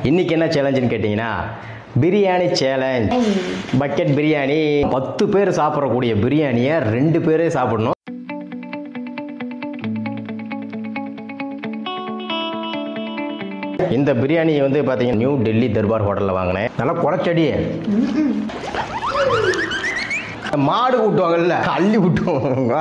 இன்னைக்கு என்ன சேலஞ்சுன்னு கேட்டிங்கன்னா பிரியாணி சேலஞ்ச் பக்கெட் பிரியாணி பத்து பேர் சாப்பிடக்கூடிய பிரியாணியை ரெண்டு பேரே சாப்பிடணும் இந்த பிரியாணி வந்து பார்த்தீங்கன்னா நியூ டெல்லி தர்பார் ஹோட்டலில் வாங்கினேன் நல்லா குறைச்சடி மாடு கூட்டுவாங்கல்ல அள்ளி விட்டுவாங்க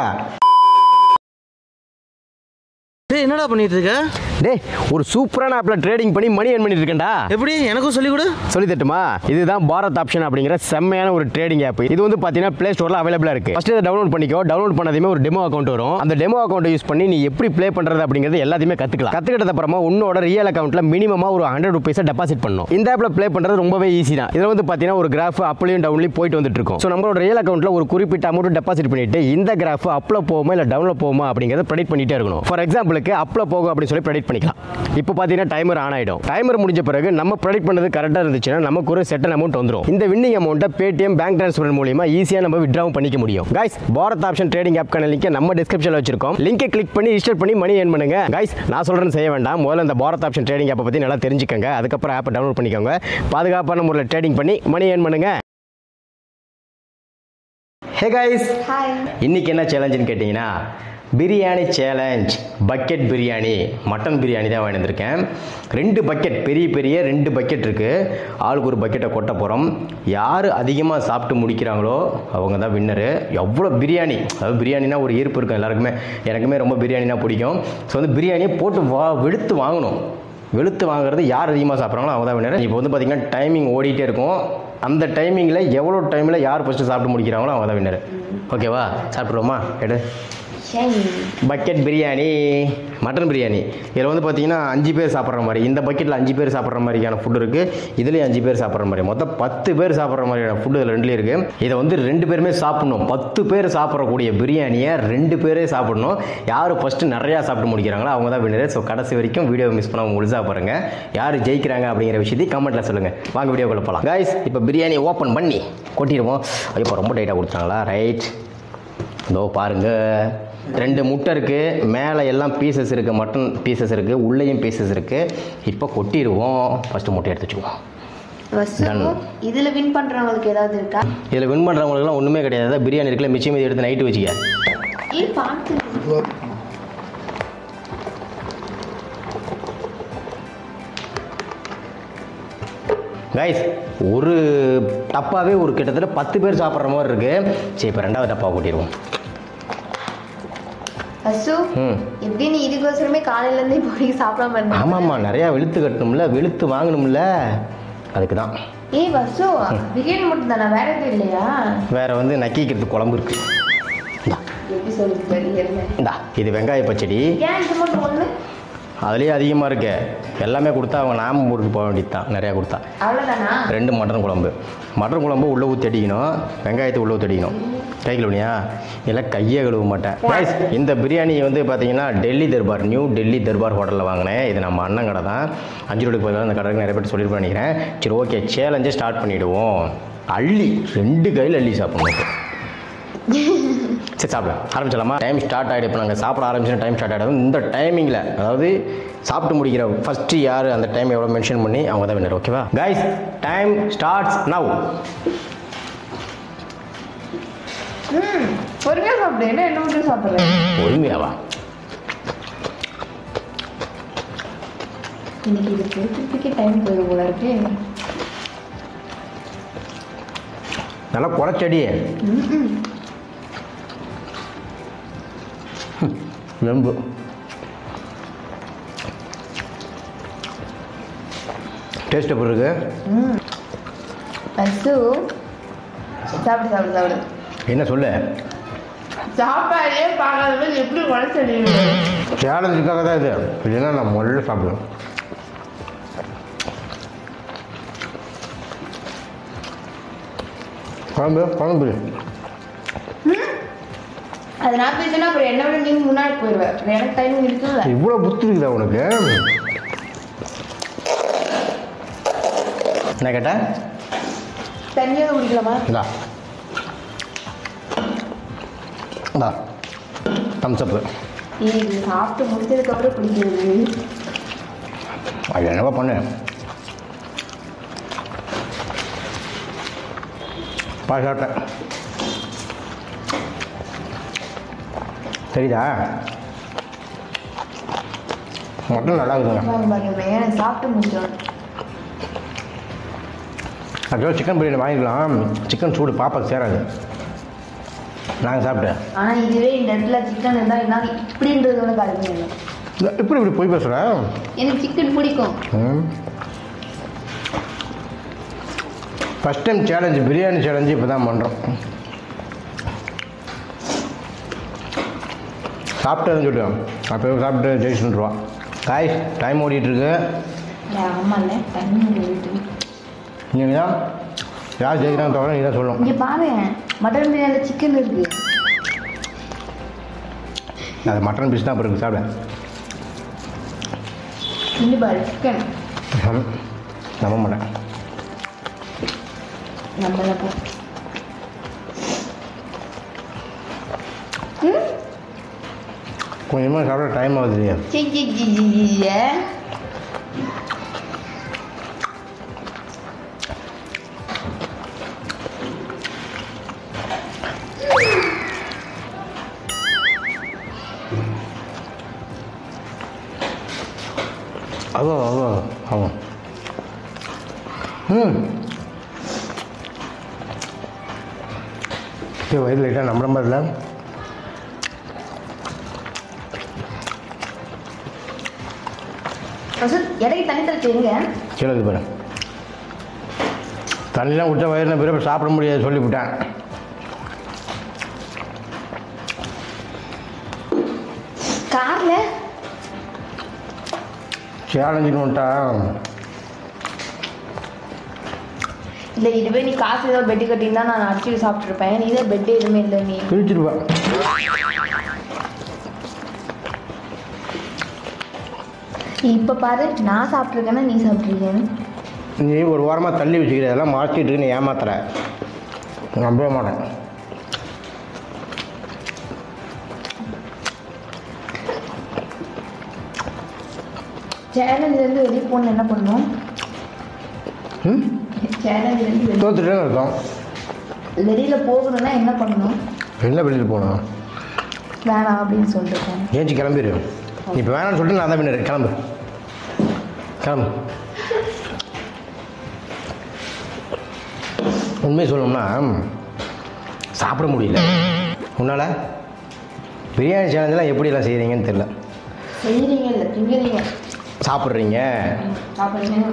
டேய் என்னடா பண்ணிட்டு இருக்க டேய் ஒரு சூப்பரான ஆப்பில் ட்ரேடிங் பண்ணி மணி ஏர்ன் பண்ணிட்டு இருக்கேன்டா எப்படி எனக்கும் சொல்லி கொடு சொல்லி தட்டுமா இதுதான் பாரத் ஆப்ஷன் அப்படிங்கிற செம்மையான ஒரு ட்ரேடிங் ஆப் இது வந்து பார்த்தீங்கன்னா ப்ளே ஸ்டோரில் அவைலபிளாக இருக்கு ஃபஸ்ட் இதை டவுன்லோட் பண்ணிக்கோ டவுன்லோட் பண்ணதுமே ஒரு டெமோ அக்கௌண்ட் வரும் அந்த டெமோ அக்கௌண்ட் யூஸ் பண்ணி நீ எப்படி ப்ளே பண்ணுறது அப்படிங்கிறது எல்லாத்தையுமே கற்றுக்கலாம் கற்றுக்கிட்டது அப்புறமா உன்னோட ரியல் அக்கௌண்ட்டில் மினிமமாக ஒரு ஹண்ட்ரட் ருபீஸை டெபாசிட் பண்ணும் இந்த ஆப்பில் ப்ளே பண்ணுறது ரொம்பவே ஈஸி தான் இதில் வந்து பார்த்தீங்கன்னா ஒரு கிராஃப் அப்லையும் டவுன்லையும் போயிட்டு வந்துட்டு இருக்கும் ஸோ நம்மளோட ரியல் அக்கௌண்ட்டில் ஒரு குறிப்பிட்ட அமௌண்ட் டெபாசிட் பண்ணிட்டு இந்த கிராஃப் அப்ல போகுமா இல்லை டவுனில் போகுமா அப்படிங்கிறத ப்ரெடிக்ட் பண்ணிட்டே இருக்கணும் ஃபார் எக்ஸாம்பிளுக்கு அப்ல போகும் அப்படின்னு சொல்லி ப்ரெடிக்ட் பண்ணிக்கலாம் இப்போ பார்த்தீங்கன்னா டைமர் ஆன் ஆகிடும் டைமர் முடிஞ்ச பிறகு நம்ம ப்ரெடிக்ட் பண்ணது கரெக்டாக இருந்துச்சுன்னா நமக்கு ஒரு செட்டன் அமௌண்ட் வந்துடும் இந்த வின்னிங் அமௌண்ட்டை பேடிஎம் பேங்க் ட்ரான்ஸ்ஃபர் மூலியமா ஈஸியாக நம்ம விட்ராவும் பண்ணிக்க முடியும் கைஸ் பாரத் ஆப்ஷன் ட்ரேடிங் ஆப்க்கான லிங்கை நம்ம டிஸ்கிரிப்ஷனில் வச்சிருக்கோம் லிங்கை கிளிக் பண்ணி ரிஜிஸ்டர் பண்ணி மணி ஏர்ன் பண்ணுங்க கைஸ் நான் சொல்கிறேன்னு செய்ய வேண்டாம் முதல்ல இந்த பாரத் ஆப்ஷன் ட்ரேடிங் ஆப்பை பற்றி நல்லா தெரிஞ்சுக்கங்க அதுக்கப்புறம் ஆப்பை டவுன்லோட் பண்ணிக்கோங்க பாதுகாப்பான முறையில் ட்ரேடிங் பண்ணி மணி ஏர்ன் பண்ணுங்க ஹே கைஸ் ஹாய் இன்னைக்கு என்ன சேலஞ்சுன்னு கேட்டிங்கன்னா biryani challenge bucket biryani mutton biryani தான் வாங்கி வந்திருக்கேன் ரெண்டு பக்கெட் பெரிய பெரிய ரெண்டு பக்கெட் இருக்குது ஆளுக்கு ஒரு பக்கெட்டை கொட்ட போகிறோம் யார் அதிகமாக சாப்பிட்டு முடிக்கிறாங்களோ அவங்க தான் வின்னரு எவ்வளோ பிரியாணி அதாவது பிரியாணினா ஒரு ஈர்ப்பு இருக்கும் எல்லாருக்குமே எனக்குமே ரொம்ப பிரியாணினா பிடிக்கும் ஸோ வந்து பிரியாணியை போட்டு வா வெளுத்து வாங்கணும் வெளுத்து வாங்குறது யார் அதிகமாக சாப்பிட்றாங்களோ அவங்க தான் வின்னர் இப்போ வந்து பார்த்திங்கன்னா டைமிங் ஓடிட்டே இருக்கும் அந்த டைமிங்கில் எவ்வளோ டைமில் யார் ஃபஸ்ட்டு சாப்பிட்டு முடிக்கிறாங்களோ அவங்க தான் வின்னர் ஓகேவா சாப்பிட்ருவோமா எடு ஷை பக்கெட் பிரியாணி மட்டன் பிரியாணி இதில் வந்து பார்த்தீங்கன்னா அஞ்சு பேர் சாப்பிட்ற மாதிரி இந்த பக்கெட்டில் அஞ்சு பேர் சாப்பிட்ற மாதிரியான ஃபுட் இருக்குது இதுலேயும் அஞ்சு பேர் சாப்பிட்ற மாதிரி மொத்தம் பத்து பேர் சாப்பிட்ற மாதிரியான ஃபுட் இதில் ரெண்டுலேயும் இருக்குது இதை வந்து ரெண்டு பேருமே சாப்பிடணும் பத்து பேர் சாப்பிடக்கூடிய பிரியாணியை ரெண்டு பேரே சாப்பிடணும் யார் ஃபஸ்ட்டு நிறையா சாப்பிட்டு முடிக்கிறாங்களோ அவங்க தான் வின்னர் ஸோ கடைசி வரைக்கும் வீடியோ மிஸ் பண்ணாமல் முழுசாக பாருங்கள் யார் ஜெயிக்கிறாங்க அப்படிங்கிற விஷயத்தையும் கமெண்ட்டில் சொல்லுங்கள் வாங்க வீடியோக்குள்ள போகலாம் கைஸ் இப்போ பிரியாணி ஓப்பன் பண்ணி கொட்டிடுவோம் ஐயோ ரொம்ப டைட்டாக கொடுத்தாங்களா ரைட் இதோ பாருங்க ரெண்டு முட்டை இருக்குது மேலே எல்லாம் பீசஸ் இருக்குது மட்டன் பீசஸ் இருக்குது உள்ளேயும் பீசஸ் இருக்குது இப்போ கொட்டிடுவோம் ஃபஸ்ட்டு முட்டை எடுத்து வச்சுக்குவோம் வசு Done. இதுல வின் பண்றவங்களுக்கு ஏதாவது இருக்கா இதில் வின் பண்ணுறவங்களுக்குலாம் ஒன்றுமே கிடையாது அதான் பிரியாணி இருக்குல்ல மிச்சம் மீதி எடுத்து நைட்டு வச்சுக்க ஏன் பார்த்து கைஸ் ஒரு டப்பாவே ஒரு கிட்டத்தட்ட பத்து பேர் சாப்பிட்ற மாதிரி இருக்குது சரி இப்போ ரெண்டாவது டப்பா கொட்டிடுவோம் வசு ம் எப்படி நீ இதுக்கோசரமே காலையில இருந்து இப்போ வரைக்கும் சாப்பிடாம இருந்த ஆமாம்மா நிறையா வெளுத்து கட்டணும்ல வெளுத்து வாங்கணும்ல அதுக்கு தான் ஏய் வசு பிரியாணி மட்டும் தானே வேற எதுவும் இல்லையா வேறு வந்து நக்கிக்கிறதுக்கு குழம்பு இருக்குது இந்தா எப்படி சொல்லுது தெரியல இந்தா இது வெங்காய பச்சடி ஏன் இது மட்டும் ஒண்ணு அதுலேயே அதிகமாக இருக்கு எல்லாமே கொடுத்தா அவங்க நாம ஊருக்கு போக வேண்டியது தான் நிறையா கொடுத்தா அவ்வளவுதானா ரெண்டு மட்டன் குழம்பு மட்டன் குழம்பு உள்ளே ஊற்றி அடிக்கணும் வெங்காயத்தை உள்ளே ஊற்றி அடிக்கணும் கை கழுவுனியா இல்லை கையே கழுவ மாட்டேன் Guys, இந்த பிரியாணி வந்து பார்த்தீங்கன்னா டெல்லி தர்பார் நியூ டெல்லி தர்பார் ஹோட்டலில் வாங்கினேன் இது நம்ம அண்ணன் கடை தான் அஞ்சு ரோடுக்கு பதிலாக அந்த கடைக்கு நிறைய பேர் சொல்லியிருப்பேன் நினைக்கிறேன் சரி ஓகே சேலஞ்சே ஸ்டார்ட் பண்ணிவிடுவோம் அள்ளி ரெண்டு கையில் அள்ளி சாப்பிடணும் சரி சாப்பிட ஆரம்பிச்சிடலாமா டைம் ஸ்டார்ட் ஆகிடும் இப்போ நாங்கள் சாப்பிட ஆரம்பிச்சோம் டைம் ஸ்டார்ட் ஆகிடும் இந்த டைமிங்கில் அதாவது சாப்பிட்டு முடிக்கிற ஃபஸ்ட்டு யார் அந்த டைம் எவ்வளோ மென்ஷன் பண்ணி அவங்க தான் வின்னர் ஓகேவா கைஸ் டைம் ஸ்டார்ட்ஸ் நவ் ம் பொறுமையா சாப்பிடு என்ன என்ன மட்டும் சாப்பிடுறேன் பொறுமையாவா இன்னைக்கு இது திருப்பிக்கே டைம் போயிடும் போல இருக்கு நல்லா குறைச்சடி வெம்பு டேஸ்ட் எப்படி இருக்கு வசு சாப்பிடு சாப்பிடு சாப்பிடு என்ன சொல்லு சாப்பாடே பார்க்காத எப்படி குறைச்சடி சேலஞ்சுக்காக தான் இது இல்லைன்னா நான் முதல்ல சாப்பிடுவேன் குழம்பு குழம்பு அது நான் பேசினா அப்புறம் என்ன விட நீங்க முன்னாடி போயிடுவேன் எனக்கு டைம் இருக்குல்ல இவ்வளோ புத்து இருக்குதா உனக்கு என்ன கேட்ட தண்ணியாக குடிக்கலாமா இந்தா இந்தா தம்ஸ் அப்பு ஏய், இது சாப்பிட்டு முடிச்சதுக்கு அப்புறம் குடிக்கிறது அது என்னவா பண்ணு பாதி சாப்பிட்டேன் சரிதா மட்டன் நல்லா இருக்குதுங்க பாருங்க பாருங்க எனக்கு சாப்பிட்டு முடிச்சோம் ஆக்சுவலாக சிக்கன் பிரியாணி வாங்கிக்கலாம் சிக்கன் சூடு பாப்பாக்கு சேராது நாங்கள் சாப்பிட்டேன் ஆனா இதுவே இந்த இடத்துல சிக்கன் இருந்தா என்னால இப்படின்றதோட கருமை இல்லை இப்படி இப்படி போய் பேசுகிறேன் எனக்கு சிக்கன் பிடிக்கும் first time challenge biryani challenge இப்போ தான் பண்ணுறோம் சாப்பிட்டேன்னு சொல்லிட்டோம் அப்போ சாப்பிட்டு ஜெயிச்சுருவா காய் டைம் ஓடிட்டுருக்கு ஆமா இல்ல தண்ணி விட்டு நீங்கள் தான் யார் ஜெயிக்கிறாங்க தவிர நீ தான் சொல்லணும் இங்க பாரு மட்டன் பிரியாணில சிக்கன் இருக்கு அது மட்டன் பீஸ் தான் இப்போ இருக்குது சாப்பிட இங்க பாரு சிக்கன் ம். நம்ப மாட்டேன் நம்மள போ ம் கொஞ்சமாக சாப்பிட டைம் ஆகுது சி சி சி சி சி சி. அதுவும் அதுவும் ஆமாம் ம் சரி வயிறு லைட்டாக நம்புற மாதிரி இல்லை வசந்த், இடைக்கு தண்ணி தெளிச்சு எங்க கீழே இருக்கு பாரு தண்ணிலாம் குடிச்சா வயிறு பிறகு சாப்பிட முடியாது சொல்லிவிட்டேன் கார்ல சேலஞ்சுன்னு வந்துட்டா இல்ல இதுவே நீ காசு ஏதோ பெட்டு கட்டியிருந்தா நான் அடிச்சு சாப்பிட்டுருப்பேன் நீ தான் பெட் எதுவுமே இல்லை நீ கிழிச்சிருவேன் இப்ப பாரு நான் சாப்பிட்ருக்கேன்னா நீ சாப்பிட்ருக்கேன்னு நீ ஒரு வாரமாக தள்ளி வச்சுக்கிற இதெல்லாம் மாற்றிட்டு நீ ஏமாத்துற நம்பவே மாட்டேன் சேலஞ்சிலேருந்து வெளியே போகணும் என்ன பண்ணணும் ம் சேலஞ்சிலேருந்து வெளியே தோத்துட்டேன்னு அர்த்தம் வெளியில போகணும்னா என்ன பண்ணணும் என்ன வெளியில் போகணும் வேணாம் அப்படின்னு சொல்லிருக்கேன் ஏஞ்சி கிளம்பிடு இப்போ வேணாம்னு சொல்லிட்டு நான் தான் பின்னாடி கிளம்பு கிளம்பு உண்மையை சொல்லணும்னா சாப்பிட முடியல உன்னால் பிரியாணி சேலஞ்செலாம் எப்படியெல்லாம் செய்கிறீங்கன்னு தெரில செய்யறீங்க இல்லை திங்குறீங்க சாப்பிட்றீங்க சாப்பிடுறீங்க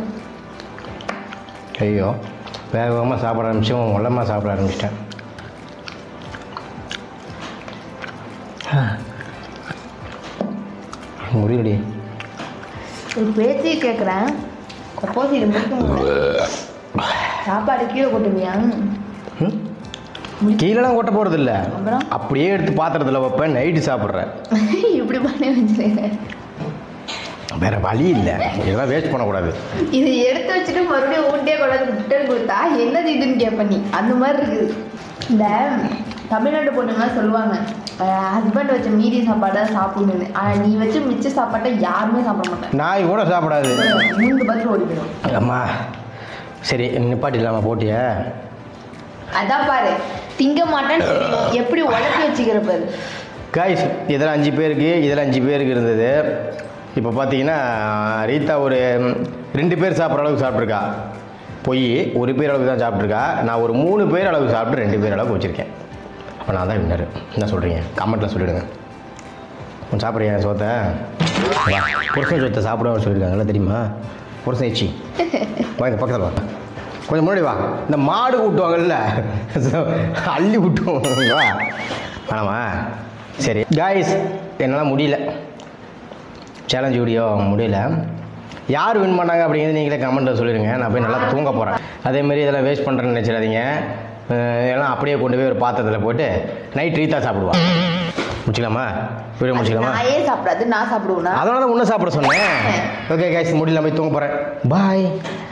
ஐயோ வேக வேகமாக சாப்பிட ஆரம்பிச்சோம் உள்ளமாக சாப்பிட ஆரம்பிச்சிட்டேன் முடியலடி ஒரு பேச்சே கேட்குறேன் சப்போஸ் இது முடிக்கும் சாப்பாடு கீழே கொட்டுவியா ம் கீழெலாம் கொட்ட போகிறது இல்லை அப்புறம் அப்படியே எடுத்து பாத்திரத்தில் வைப்பேன் நைட்டு சாப்பிட்றேன் இப்படி பண்ணி வச்சுருக்கேன் வேற வழி இல்லை இதெல்லாம் வேஸ்ட் பண்ணக்கூடாது இது எடுத்து வச்சுட்டு மறுபடியும் ஊட்டியே கொண்டாந்து ரிட்டர்ன் கொடுத்தா என்னது இதுன்னு கேட்ப நீ அந்த மாதிரி இருக்குது இந்த தமிழ்நாட்டு பொண்ணுங்கலாம் சொல்லுவாங்க ஹஸ்பண்ட் வச்ச மீதி சாப்பாடை சாப்பிடணுன்னு ஆனால் நீ வச்ச மிச்ச சாப்பாட்டை யாருமே சாப்பிட மாட்டாங்க நாய் கூட சாப்பிடாது மூணு பதில் ஓடி போயிடும் அம்மா சரி நிப்பாட்டிடலாமா போட்டிய அதான் பாரு திங்க மாட்டேன்னு தெரியும். எப்படி உடச்சி வச்சுக்கிற பாரு காய்ஸ் இதில் அஞ்சு பேருக்கு இதில் அஞ்சு பேருக்கு இருந்தது இப்போ பார்த்தீங்கன்னா ரீதா ஒரு ம், ரெண்டு பேர் சாப்பிட்ற அளவுக்கு சாப்பிட்ருக்கா பொய் ஒரு பேர் அளவுக்கு தான் சாப்பிட்ருக்கா நான் ஒரு மூணு பேர் அளவுக்கு சாப்பிட்டு ரெண்டு பேர் அளவுக்கு வச்சுருக்கேன் அப்போ நான் தான் வின்னர் என்ன சொல்கிறீங்க கமெண்ட்டில் சொல்லிவிடுங்க கொஞ்சம் சாப்பிட்றீங்க சோத்தை வா, புருஷன் சோத்தை சாப்பிடுவோம்னு சொல்லியிருக்காங்கல்ல தெரியுமா புருஷன் ஏச்சி வாங்க பக்கத்தில் வா கொஞ்சம் முன்னாடி வா இந்த மாடு ஊட்டுவாங்கல்ல அள்ளி விட்டுவோம் வா வேணாமா சரி காய்ஸ் என்னால் முடியல சேலஞ்ச் வீடியோ முடியல யார் வின் பண்ணாங்க அப்படிங்கிறது நீங்களே கமெண்ட்டில் சொல்லிடுங்க நான் போய் நல்லா தூங்க போகிறேன் அதேமாரி இதெல்லாம் வேஸ்ட் பண்ணுறேன்னு நினச்சிடாதீங்க அஹ் இதெல்லாம் அப்படியே கொண்டு போய் ஒரு பாத்திரத்தில் போட்டு நைட் ரீத்தா சாப்பிடுவா முடிச்சுக்கலாமா வீடியோ முடிச்சுக்கலாமா நான் ஏன் சாப்பிடாது நான் சாப்பிடுவேனா அதனால தான் உன்ன சாப்பிட சொன்னேன் ஓகே கைஸ் முடியல போய் தூங்க போகிறேன் பாய்